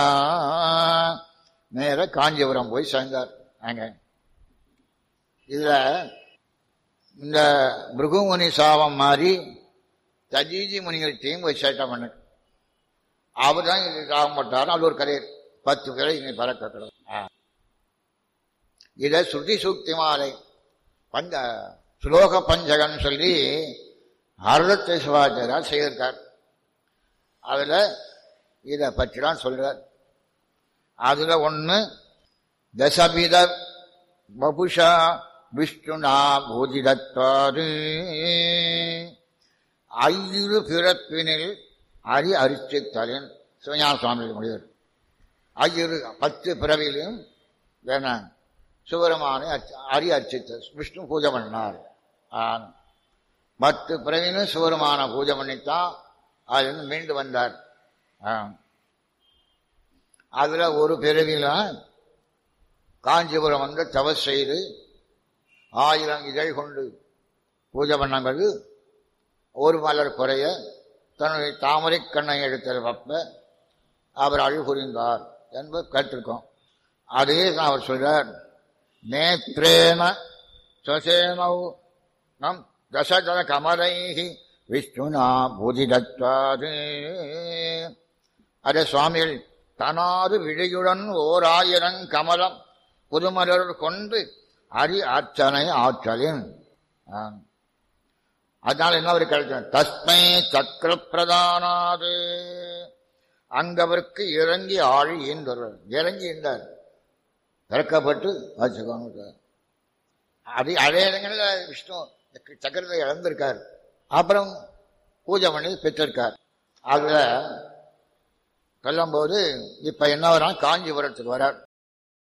நேர காஞ்சிபுரம் போய் சேர்ந்தார் அங்க இதுல இந்த பிருகுமுனி சாபம் மாதிரி தஜீஜி முனிகள்கிட்டையும் போய் சேட்டை பண்ணு அவர் தான் இது சாபம் போட்டார் அது ஒரு கதை பத்து பேரை இங்க பறக்கிறது இத ஸ்ருதி சூக்தி மாலை பஞ்ச ஸ்லோக பஞ்சகன் சொல்லி அருளத்தை சிவாச்சாரியார் செய்திருக்கார் அதுல இதை பற்றிலாம் சொல்றார் அதுல ஒண்ணு தசபித பபுஷா விஷ்ணுனா பூஜிதத்வாது ஐயிரு பிறப்பினில் அரி அரிச்சித்தலின் சிவஞான சுவாமி முடிவர் ஐயிரு பத்து பிறவியிலும் வேணாம் சிவருமானை அரி அர்ச்சித்த விஷ்ணு பூஜை பண்ணார் பத்து பிறவினும் சிவருமான பூஜை பண்ணித்தான் அதுலேருந்து மீண்டு வந்தார் அதுல ஒரு பிறவில காஞ்சிபுரம் வந்து தவஸ் செய்து ஆயிரம் இதழ் கொண்டு பூஜை பண்ணாங்க ஒரு மலர் குறைய தன்னுடைய தாமரை கண்ணை எடுத்த வப்ப அவர் அழு புரிந்தார் என்பது கேட்டிருக்கோம் அதே தான் அவர் சொல்றார் நேத்ரேன சசேனௌ நம் தசஜன கமலைஹி விஷ்ணுனா பூஜிதத்வாது அதே சுவாமிகள் தனாது விழியுடன் ஓர் ஆயிரம் கமலம் புதுமலர் கொண்டு அரி அர்ச்சனை ஆற்றலின் அதனால என்ன அவர் கிடைச்ச தஸ்மை சக்கர பிரதானாது அங்கவருக்கு இறங்கி ஆழி ஈந்தவர் இறங்கி இருந்தார் இறக்கப்பட்டு வச்சுக்கோங்க அது அதே இடங்களில் விஷ்ணு சக்கரத்தை இழந்திருக்கார் அப்புறம் பூஜை பண்ணி பெற்றிருக்கார் அதுல சொல்லும்போது இப்ப என்ன வரான் காஞ்சிபுரத்துக்கு வரார்